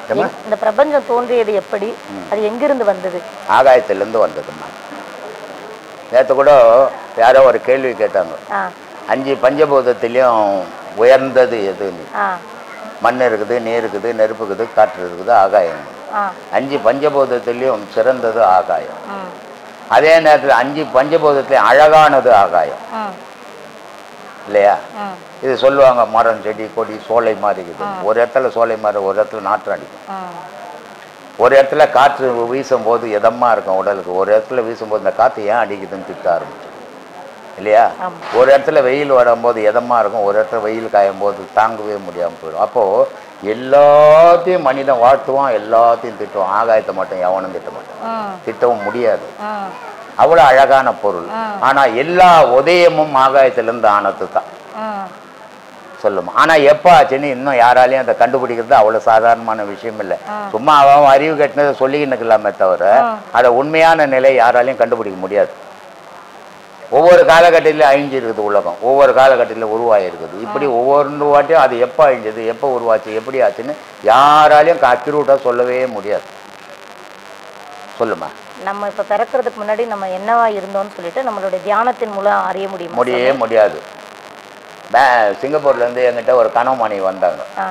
ஏம்மா? இந்த பிரபஞ்சம் தோன்றியது எப்படி அது எங்கிருந்து வந்தது ஆகாயத்திலேருந்து வந்ததும்மா நேற்று கூட யாரோ ஒரு கேள்வி கேட்டாங்க ஆ அஞ்சு பஞ்சபூதத்திலையும் உயர்ந்தது எதுன்னு ஆ மண் இருக்குது நீர் இருக்குது நெருப்பு இருக்குது காற்று இருக்குது ஆகாயம் ஆ அஞ்சு பஞ்சபூதத்திலையும் சிறந்தது ஆகாயம் ம் அதே நேரத்தில் அஞ்சு பஞ்சபூதத்திலையும் அழகானது ஆகாயம் ம் இல்லையா ம் இது சொல்லுவாங்க மரம் செடி கொடி சோலை மாதிரி இருக்குது ஒரு இடத்துல சோலை மாதிரி ஒரு இடத்துல நாற்று அடிக்கும் ம் ஒரு இடத்துல காற்று வீசும் போது இதமாக இருக்கும் உடலுக்கு ஒரு இடத்துல வீசும்போது இந்த காற்று ஏன் அடிக்குதுன்னு திட்ட ஆரம்பிச்சு இல்லையா ஆமா. ஒரு இடத்துல வெயில் வரும்போது இதமாக இருக்கும் ஒரு இடத்துல வெயில் காயும் போது தாங்கவே முடியாமல் போயிடும் அப்போது எல்லாத்தையும் மனிதன் வாழ்த்துவான் எல்லாத்தையும் திட்டுவான் ஆகாயத்தை மட்டும் எவனும் திட்ட மாட்டான் ம் திட்டவும் முடியாது ம் அவ்வளோ அழகான பொருள் ஆனால் எல்லா உதயமும் ஆகாயத்திலேருந்து ஆனது தான் ம் சொல்லுமா ஆனால் எப்போ ஆச்சுன்னு இன்னும் யாராலையும் அதை கண்டுபிடிக்கிறது அவ்வளோ சாதாரணமான விஷயம் இல்லை சும்மா அவன் அறிவு கட்டினதை சொல்லிக்கின்னு இருக்கலாமே தவிர அதை உண்மையான நிலை யாராலையும் கண்டுபிடிக்க முடியாது ஒவ்வொரு காலகட்டத்திலும் அழிஞ்சிருக்குது உலகம் ஒவ்வொரு காலகட்டத்திலும் உருவாகிருக்குது இப்படி ஒவ்வொரு வாட்டியும் அது எப்போ அழிஞ்சது எப்போ உருவாச்சு எப்படி ஆச்சுன்னு யாராலையும் அக்யூரேட்டாக சொல்லவே முடியாது சொல்லுமா நம்ம இப்ப பிறக்கிறதுக்கு முன்னாடி நம்ம என்னவா இருந்தோம்னு சொல்லிட்டு நம்மளுடைய தியானத்தின் மூலம் அறிய முடியுமா முடியவே முடியாது பே சிங்கப்பூர்லேருந்து என்கிட்ட ஒரு கனவுமணி வந்தாங்க ஆ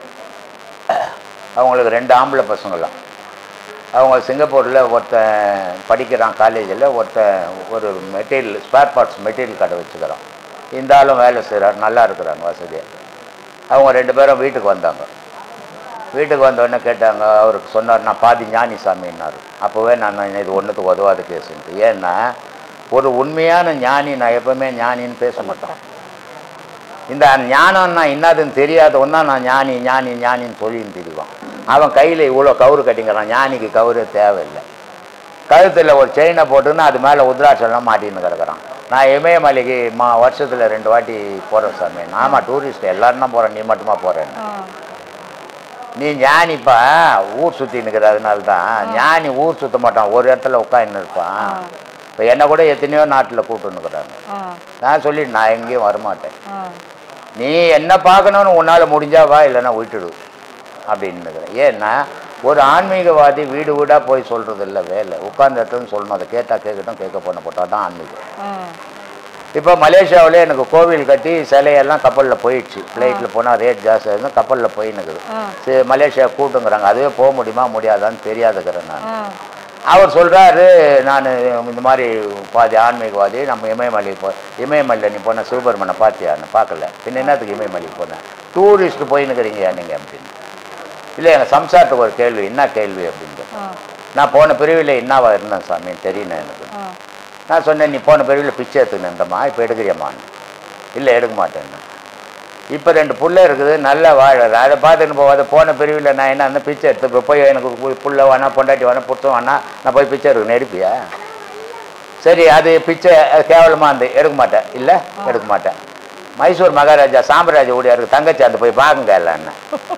அவங்களுக்கு ரெண்டு ஆம்பளை பசங்களாம் அவங்க சிங்கப்பூரில் ஒருத்தன் படிக்கிறான் காலேஜில் ஒருத்தன் ஒரு மெட்டீரியல் ஸ்பேர் பார்ட்ஸ் மெட்டீரியல் கடை வச்சுக்கிறான் இந்த ஆளும் வேலை செய்கிறார் நல்லா இருக்கிறாங்க வசதியாக அவங்க ரெண்டு பேரும் வீட்டுக்கு வந்தாங்க வீட்டுக்கு வந்தோடனே கேட்டாங்க அவருக்கு சொன்னார் நான் பாதி ஞானி சாமின்னாரு அப்போவே நான் இது ஒன்றுத்துக்கு உதவாத கேஸுன்ட்டு ஏன்னா ஒரு உண்மையான ஞானி நான் எப்பவுமே ஞானின்னு பேச மாட்டேன் இந்த ஞானம்னா என்னதுன்னு தெரியாதவன் தான் நான் ஞானி ஞானி ஞானின்னு சொல்லின்னு தெரிவான் அவன் கையில் இவ்வளோ கவுரு கட்டிங்கிறான் ஞானிக்கு கவுரே தேவையில்லை கழுத்தில் ஒரு செயினை போட்டுன்னு அது மேலே உத்ராட்சம்லாம் மாட்டின்னு கிடக்குறான் நான் இமயமலைக்கு மா வருஷத்தில் ரெண்டு வாட்டி போகிறேன் சாமி ஆமாம் டூரிஸ்ட் எல்லாரும் தான் போகிறேன் நீ மட்டுமா போகிறேன்னு ம் நீ ஞானிப்பா ஊர் சுற்றி நிற்கிறதுனால தான் ஞானி ஊர் சுற்ற மாட்டான் ஒரு இடத்துல உட்காந்து இருப்பான் இப்போ என்னை கூட எத்தனையோ நாட்டில் கூப்பிட்டுன்னுக்குறாங்க ம் நான் சொல்லி நான் எங்கேயும் வரமாட்டேன் ம் நீ என்ன பார்க்கணும்னு உன்னால் முடிஞ்சா வா இல்லைன்னா விட்டுடு அப்படின்னு ஏன்னா ஒரு ஆன்மீகவாதி வீடு வீடாக போய் சொல்கிறது இல்லை வேலை உட்கார்ந்த இடத்துல சொல்லணும் அதை கேட்டால் கேட்கட்டும் கேட்க பண்ண போட்டால் தான் ஆன்மீகம் ம் இப்போ மலேசியாவிலே எனக்கு கோவில் கட்டி சிலையெல்லாம் கப்பலில் போயிடுச்சு ஃப்ளைட்டில் போனால் ரேட் ஜாஸ்தியாக இருந்தால் கப்பலில் போயின்னுக்குது ம். சரி மலேசியா கூட்டுங்கிறாங்க அதுவே போக முடியுமா முடியாதான்னு தெரியாதுக்கிறேன் நான் ம் அவர் சொல்கிறாரு நான் இந்த மாதிரி பாதி ஆன்மீகவாதி நம்ம இமயமலை போ இமயமலையில் நீ போன சிவபெருமனை பார்த்தியான்னு பார்க்கல பின்ன என்னத்துக்கு இமயமலைக்கு போனேன் டூரிஸ்ட் போயின்னுக்கிறீங்க நீங்கள் அப்படின்னு இல்லை எங்கள் சம்சாரத்துக்கு ஒரு கேள்வி என்ன கேள்வி அப்படின்னு ம் நான் போன பிரிவில் என்னவா இருந்தேன் சாமி தெரியல எனக்கு ம் நான் சொன்னேன் நீ போன பிரிவில் பிச்சை எடுத்துக்கினேன்டம்மா இப்போ எடுக்கிறியம்மான்னு இல்லை எடுக்க மாட்டேன்னு இப்போ ரெண்டு புள்ள இருக்குது நல்லா வாழறது அதை பார்த்துட்டு போகாத போன பிரிவில் நான் என்ன அந்த பிச்சை எடுத்து இப்போ போய் எனக்கு பு- புள்ள வேணா பொண்டாட்டி வேணா புத்தம் வேணா நான் போய் பிச்சை எடுக்கணும் எடுப்பியா சரி அது பிச்சை அது கேவலமாக இருந்து எடுக்க மாட்டேன் இல்லை எடுக்க மாட்டேன் மைசூர் மகாராஜா சாம்ராஜ்ய ஊழியருக்கு தங்கச்சி அந்த போய் பாருங்க இல்லைன்னு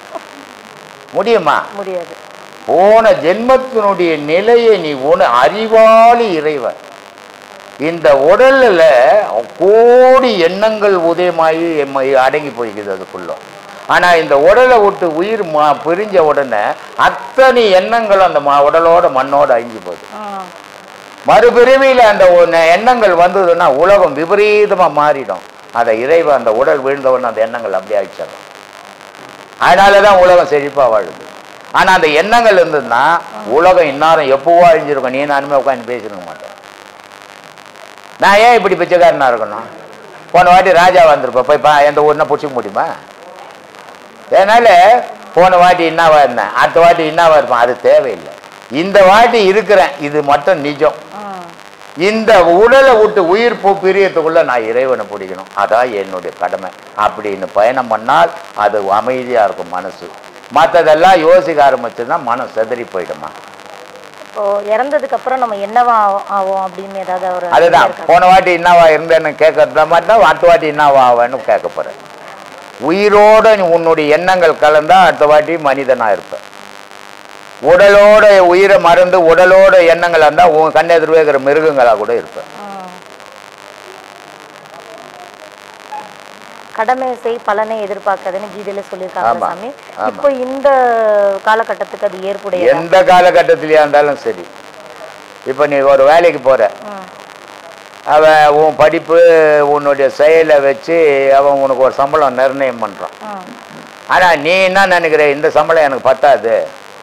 முடியுமா முடியாது போன ஜென்மத்தினுடைய நிலையை நீ உண அறிவாளி இறைவன் இந்த உடல்ல கோடி எண்ணங்கள் உதயமாகி எம்ம- அடங்கி போய்க்குது அதுக்குள்ள ஆனா இந்த உடலை விட்டு உயிர் மா- பிரிஞ்ச உடனே அத்தனை எண்ணங்கள் அந்த ம- உடலோட மண்ணோட அழிஞ்சு போகுது ம் மறுபிறவியில் அந்த ஒண்ணு எண்ணங்கள் வந்ததுன்னா உலகம் விபரீதமா மாறிடும் அதை இறைவன் அந்த உடல் விழுந்தவொடனே அந்த எண்ணங்கள் அப்படியே அழிச்சிடும் அதனால தான் உலகம் செழிப்பா வாழுது ஆனா அந்த எண்ணங்கள் இருந்ததுன்னா உலகம் இன்னாரம் எப்பவோ அழிஞ்சிருக்கும் நீ நானுமே உட்காந்து பேசிருக்க மாட்டேன் நான் ஏன் இப்படி பிச்சைக்காரனா இருக்கணும் போன வாட்டி ராஜா வந்திருப்பேன் போய் பா எந்த ஊர்னா பிடிச்சிக்க முடியுமா அதனால போன வாட்டி என்னவா இருந்தேன் அடுத்த வாட்டி என்னவா இருப்பேன் அது தேவையில்லை இந்த வாட்டி இருக்கிறேன் இது மட்டும் நிஜம் ம் இந்த உடலை விட்டு உயிர் பூ பிரியத்துக்குள்ள நான் இறைவனை பிடிக்கணும் அதான் என்னுடைய கடமை அப்படின்னு பயணம் பண்ணால் அது அமைதியா இருக்கும் மனசு மற்றதெல்லாம் யோசிக்க ஆரம்பிச்சுன்னா மனம் செதறி போயிடுமா இப்போ இறந்ததுக்கு அப்புறம் நம்ம என்னவா ஆவோம் ஆவோம் அப்படின்னு ஏதாவது ஒரு அதுதான் இருக்கா? போன வாட்டி என்னவா இருந்தேன்னு கேட்கறத மாதிரி தான் அடுத்த வாட்டி என்னவா ஆவேன்னு கேட்க போறேன் உயிரோட நீ உன்னுடைய எண்ணங்கள் கலந்தா அடுத்த வாட்டி மனிதனா இருப்ப உடலோட உயிரை மறந்து உடலோட எண்ணங்கள் இருந்தா உன் கண்ணெதிர்வே இருக்கிற மிருகங்களா கூட இருப்ப ம் கடமை செய் பலனை எதிர்பார்க்காதுன்னு கீதையில சொல்லியிருக்காங்க ஆமா, சாமி ஆமா. இப்போ இந்த காலகட்டத்துக்கு அது ஏற்புடைய எந்த காலகட்டத்திலயா இருந்தாலும் சரி இப்போ நீ ஒரு வேலைக்கு போற ம், அவன் உன் படிப்பு உன்னுடைய செயலை வச்சு அவன் உனக்கு ஒரு சம்பளம் நிர்ணயம் பண்ணுறான் ம், ஆனால் நீ என்ன நினைக்கிற இந்த சம்பளம் எனக்கு பத்தாது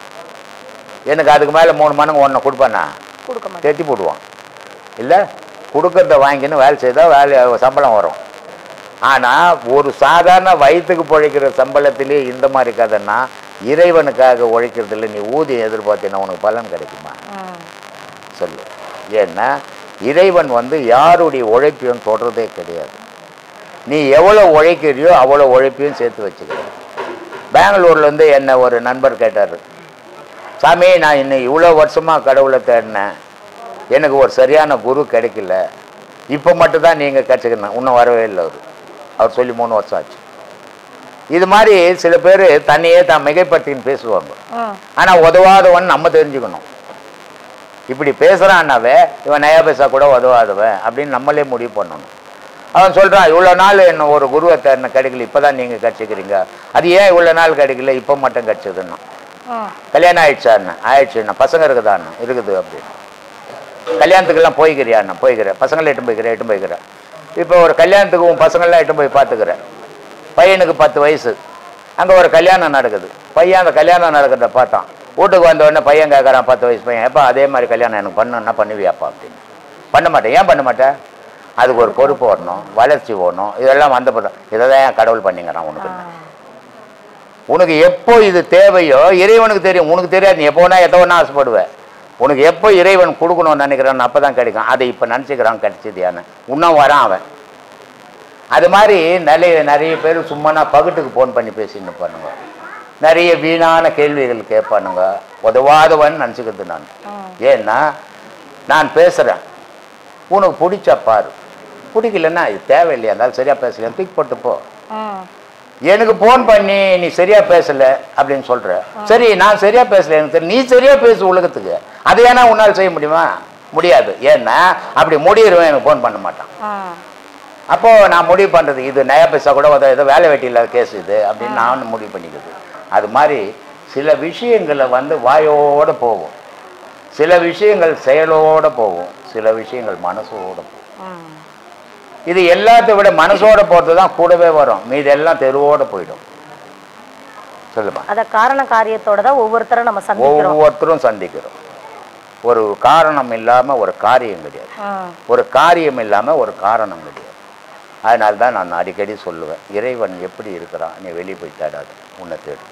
எனக்கு அதுக்கு மேலே மூணு மடங்கு ஒன்றை கொடுப்பானா கொடுக்க மாட்டேன் கட்டி போடுவான் இல்லை கொடுக்கறத வாங்கின்னு வேலை செய்தால் வேலை சம்பளம் வரும் ஆனால் ஒரு சாதாரண வயிற்றுக்கு பிழைக்கிற சம்பளத்திலே இந்த மாதிரி கதைன்னா இறைவனுக்காக உழைக்கிறதுல நீ ஊதியம் எதிர்பார்த்தீங்கன்னா உனக்கு பலன் கிடைக்குமா ம், சொல்லு ஏன்னா இறைவன் வந்து யாருடைய உழைப்பையும் தொடர்றதே கிடையாது நீ எவ்வளோ உழைக்கிறியோ அவ்வளோ உழைப்பையும் சேர்த்து வச்சுக்கிற பெங்களூர்லேருந்து என்னை ஒரு நண்பர் கேட்டார் சாமி நான் இன்னும் இவ்வளோ வருஷமாக கடவுளை தேடினேன் எனக்கு ஒரு சரியான குரு கிடைக்கல இப்போ மட்டும்தான் நீங்கள் கிடச்சிக்கணும் இன்னும் வரவே இல்லை அவர் அவர் சொல்லி மூணு வருஷம் ஆச்சு இது மாதிரி சில பேர் தன்னையே தான் மிகைப்படுத்தின்னு பேசுவாங்க ம், ஆனால் உதவாதவன் நம்ம தெரிஞ்சுக்கணும் இப்படி பேசுகிறான்னாவே இவன் நயா பைசா கூட உதவாதவன் அப்படின்னு நம்மளே முடிவு பண்ணணும் அவன் சொல்கிறான் இவ்வளோ நாள் என்ன ஒரு குருவை தேடின கிடைக்கல இப்போ தான் நீங்கள் கிடச்சிக்கிறீங்க அது ஏன் இவ்வளோ நாள் கிடைக்கல இப்போ மட்டும் கிடச்சதுன்னா ம், கல்யாணம் ஆயிடுச்சாண்ணா ஆயிடுச்சுண்ணா பசங்க இருக்குதாண்ணா இருக்குது அப்படின்னு கல்யாணத்துக்கெல்லாம் போய்க்கிறியாண்ணா போய்க்கிறேன் பசங்களை எட்டும் போய்க்கிறேன் எட்டும் போய்க்கிறேன் இப்போ ஒரு கல்யாணத்துக்கு உன் பசங்கள்லாம் எட்டும் போய் பார்த்துக்கிறேன் பையனுக்கு பத்து வயசு அங்கே ஒரு கல்யாணம் நடக்குது பையன் அந்த கல்யாணம் நடக்கிறத பார்த்தான் வீட்டுக்கு வந்த உடனே பையன் கேட்குறான் பத்து வயசு பையன் எப்போ அதே மாதிரி கல்யாணம் எனக்கு பண்ணுன்னா பண்ணுவியாப்பா அப்படின்னு பண்ண மாட்டேன் ஏன் பண்ண மாட்டேன் அதுக்கு ஒரு பொறுப்பு வரணும் வளர்ச்சி வரணும் இதெல்லாம் வந்த பிறகு இதை தான் ஏன் கடவுள் பண்ணிங்கிறான் உனக்கு ஆ, உனக்கு எப்போ இது தேவையோ இறைவனுக்கு தெரியும் உனக்கு தெரியாது நீ எப்போ வேணா எதோ வேணா ஆசைப்படுவேன் உனக்கு எப்போ இறைவன் கொடுக்கணும்னு நினைக்கிறான் அப்போ தான் கிடைக்கும் அதை இப்போ நினச்சிக்கிறான் கிடைச்சதியான்னு இன்னும் வரான் அவன் அது மாதிரி நிறைய நிறைய பேர் சும்மா பகட்டுக்கு ஃபோன் பண்ணி பேசின்னு பண்ணுங்க நிறைய வீணான கேள்விகள் கேட்பானுங்க உதவாதவன் நினச்சிக்கிறது நான் ம், ஏன்னா நான் பேசுகிறேன் உனக்கு பிடிச்சா பாரு பிடிக்கலன்னா இது தேவையில்லையா இருந்தாலும் சரியாக பேசலையா தூக்கி போட்டு போ ம், எனக்கு ஃபோன் பண்ணி நீ சரியா பேசல அப்படின்னு சொல்ற சரி நான் சரியா பேசல எனக்கு தெரியும். நீ சரியா பேசு உலகத்துக்கு அதை ஏன்னா உன்னால் செய்ய முடியுமா முடியாது ஏன்னா அப்படி முடியிருவன் எனக்கு ஃபோன் பண்ண மாட்டான் ம், அப்போ நான் முடிவு பண்றது இது நயா பைசா கூட உத- ஏதோ வேலை வெட்டி இல்லாத கேஸ் இது அப்படின்னு நான் முடிவு பண்ணிக்கிறது அது மாதிரி சில விஷயங்களை வந்து வாயோட போகும் சில விஷயங்கள் செயலோட போகும் சில விஷயங்கள் மனசோட போகும் ம். இது எல்லாத்தை விட மனசோட போகிறது தான் கூடவே வரும் மீதி எல்லாம் தெருவோட போயிடும் சொல்லுமா அத காரண காரியத்தோட தான் ஒவ்வொருத்தரும் நம்ம சந்திக்கிறோம் ஒவ்வொருத்தரும் சந்திக்கிறோம் ஒரு காரணம் இல்லாமல் ஒரு காரியம் கிடையாது ம், ஒரு காரியம் இல்லாமல் ஒரு காரணம் கிடையாது அதனால தான் நான் அடிக்கடி சொல்லுவேன் இறைவன் எப்படி இருக்கிறான் நீ வெளியே போய் தேடாது உன்னை தேடு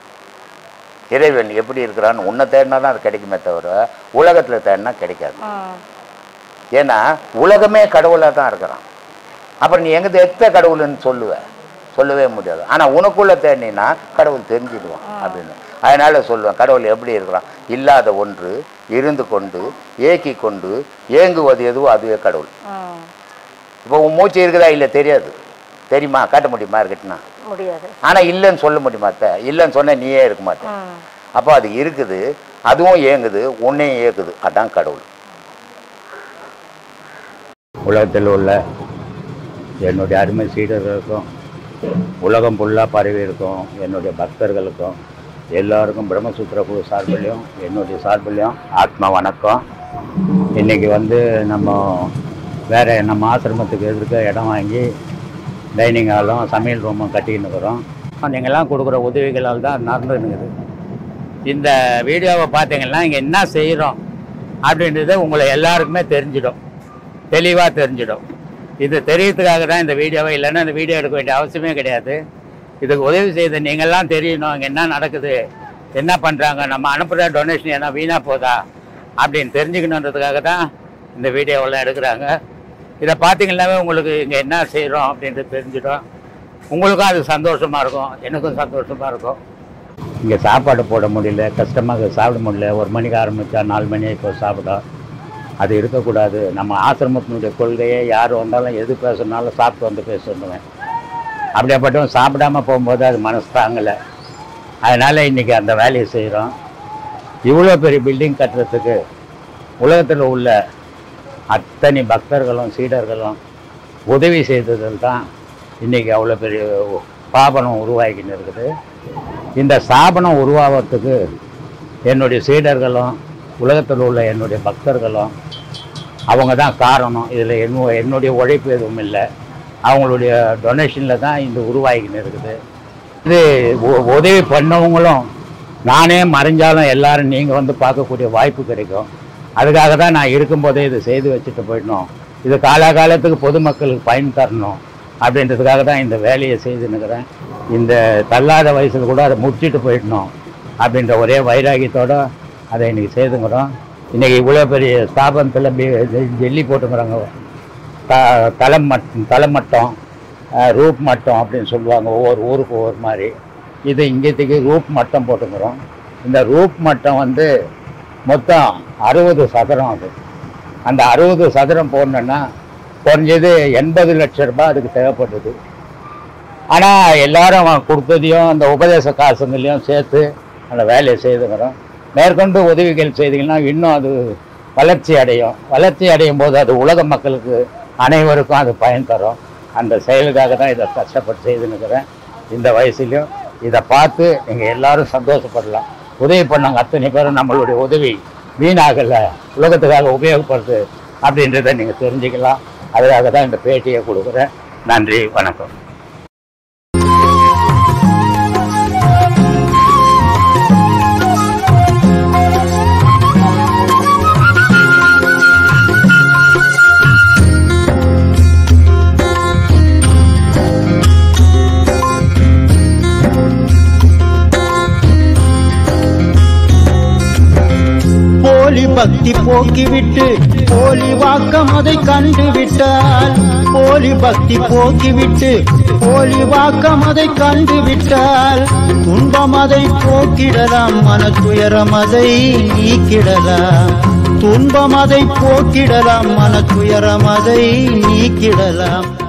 இறைவன் எப்படி இருக்கிறான்னு உன்னை தேடினா தான் அது கிடைக்குமே தவிர உலகத்தில் தேடினா கிடைக்காது ம், ஏன்னா உலகமே கடவுளாக தான் இருக்கிறான் அப்புறம் நீ எங்கே எத்த கடவுள்னு சொல்லுவ சொல்லவே முடியாது ஆனால் உனக்குள்ள தேடினா கடவுள் தெரிஞ்சிடுவான் அப்படின்னு அதனால சொல்லுவேன் கடவுள் எப்படி இருக்கிறான் இல்லாத ஒன்று இருந்து கொண்டு ஏக்கி கொண்டு ஏங்குவது எதுவோ அதுவே கடவுள் ம். இப்போ உன் மூச்சு இருக்குதா இல்லை தெரியாது தெரியுமா காட்ட முடியுமா இருக்கட்டுனா முடியாது ஆனால் இல்லைன்னு சொல்ல முடியுமா அத்தை இல்லைன்னு சொன்னால் நீயே இருக்க மாட்டேன் ம், அப்போ அது இருக்குது அதுவும் இயங்குது உன்னையும் இயக்குது அதான் கடவுள் உலகத்தில் உள்ள என்னுடைய அருமை சீடர்களுக்கும் உலகம் ஃபுல்லாக பரவி இருக்கும் என்னுடைய பக்தர்களுக்கும் எல்லாருக்கும் பிரம்மசூத்திர குழு சார்பிலையும் என்னுடைய சார்பிலையும் ஆத்மா வணக்கம் இன்றைக்கி வந்து நம்ம வேறு நம்ம ஆசிரமத்துக்கு எதிர்க்க இடம் வாங்கி டைனிங் ஹாலும் சமையல் ரூமும் கட்டிக்கின்னு இருக்கிறோம் நீங்கள்லாம் கொடுக்குற உதவிகளால் தான் நடந்துனுக்குது இந்த வீடியோவை பார்த்தீங்கன்னா இங்கே என்ன செய்கிறோம் அப்படின்றது உங்களை எல்லாருக்குமே தெரிஞ்சிடும் தெளிவாக தெரிஞ்சிடும் இது தெரியறதுக்காக தான் இந்த வீடியோவை இல்லைன்னா இந்த வீடியோ எடுக்க வேண்டிய அவசியமே கிடையாது இதுக்கு உதவி செய்த நீங்கள்லாம் தெரியணும் இங்கே என்ன நடக்குது என்ன பண்ணுறாங்க நம்ம அனுப்புகிற டொனேஷன் என்ன வீணாக போதா அப்படின்னு தெரிஞ்சுக்கணுன்றதுக்காக தான் இந்த வீடியோவெல்லாம் எடுக்கிறாங்க இதை பார்த்தீங்கன்னாவே உங்களுக்கு இங்கே என்ன செய்கிறோம் அப்படின்றது தெரிஞ்சிடும் உங்களுக்கும் அது சந்தோஷமாக இருக்கும் எனக்கும் சந்தோஷமாக இருக்கும் இங்கே சாப்பாடு போட முடியல கஷ்டமாக சாப்பிட முடியல ஒரு மணிக்கு ஆரம்பித்தா நாலு மணி இப்போ சாப்பிடும் அது இருக்கக்கூடாது நம்ம ஆசிரமத்தினுடைய கொள்கையே யார் வந்தாலும் எது பேசுனாலும் சாப்பிட்டு வந்து பேசணுவேன் அப்படியாப்பட்டவன் சாப்பிடாம போகும்போது அது மனசு தாங்கலை அதனால் இன்றைக்கி அந்த வேலையை செய்கிறோம் இவ்வளோ பெரிய பில்டிங் கட்டுறதுக்கு உலகத்தில் உள்ள அத்தனை பக்தர்களும் சீடர்களும் உதவி செய்ததில் தான் இன்றைக்கி அவ்வளோ பெரிய ஸ்தாபனம் உருவாகின்னு இருக்குது இந்த ஸ்தாபனம் உருவாகிறதுக்கு என்னுடைய சீடர்களும் உலகத்தில் உள்ள என்னுடைய பக்தர்களும் அவங்க தான் காரணம் இதில் என்ன என்னுடைய உழைப்பு எதுவும் இல்லை அவங்களுடைய டொனேஷனில் தான் இந்த உருவாகின்னு இருக்குது இது உ- உதவி பண்ணவங்களும் நானே மறைஞ்சாலும் எல்லாரும் நீங்கள் வந்து பார்க்கக்கூடிய வாய்ப்பு கிடைக்கும் அதுக்காக தான் நான் இருக்கும்போதே இது செய்து வச்சுட்டு போயிடணும் இது காலாகாலத்துக்கு பொதுமக்களுக்கு பயன் தரணும் அப்படின்றதுக்காக தான் இந்த வேலையை செய்துன்னுக்கிறேன் இந்த தள்ளாத வயசில் கூட அதை முடிச்சிட்டு போயிடணும் அப்படின்ற ஒரே வைராகியத்தோட அதை இன்னைக்கு செய்துங்கிறோம் இன்னைக்கு இவ்வளோ பெரிய ஸ்தாபனத்தில் ஜெல்லி போட்டுங்கிறாங்க த தலம் மட் தலைமட்டம் அஹ், ரூப் மட்டம் அப்படின்னு சொல்லுவாங்க ஒவ்வொரு ஊருக்கு ஒவ்வொரு மாதிரி இது இங்கேத்துக்கு ரூப் மட்டம் போட்டுக்கிறோம் இந்த ரூப் மட்டம் வந்து மொத்தம் அறுபது சதுரம் அது அந்த அறுபது சதுரம் போடணுன்னா குறைஞ்சது எண்பது லட்ச ரூபாய் அதுக்கு தேவைப்படுது ஆனால் எல்லாரும் கொடுத்ததையும் அந்த உபதேச காசுங்களையும் சேர்த்து அந்த வேலையை செய்துக்கிறோம் மேற்கொண்டு உதவிகள் செய்தீங்கன்னா இன்னும் அது வளர்ச்சி அடையும் வளர்ச்சி அடையும் போது அது உலக மக்களுக்கு அனைவருக்கும் அது பயன் தரும் அந்த செயலுக்காக தான் இதை கஷ்டப்பட்டு செய்துன்னுக்கிறேன் இந்த வயசுலையும் இதை பார்த்து நீங்கள் எல்லாரும் சந்தோஷப்படலாம் உதவி பண்ணவங்க அத்தனை பேரும் நம்மளுடைய உதவி வீணாகலை உலகத்துக்காக உபயோகப்படுது அப்படின்றத நீங்கள் தெரிஞ்சுக்கலாம் அதுக்காக தான் இந்த பேட்டியை கொடுக்குறேன் நன்றி வணக்கம் போலி பக்தி போக்கிவிட்டு போலி வாக்கம் அதை கண்டு விட்டால் போலி பக்தி போக்கிவிட்டு போலி வாக்கம் அதை கண்டு விட்டால் துன்பம் அதை போக்கிடலாம் மன துயரம் அதை நீக்கிடலாம் துன்பம் அதை போக்கிடலாம் மன துயரம் அதை நீக்கிடலாம்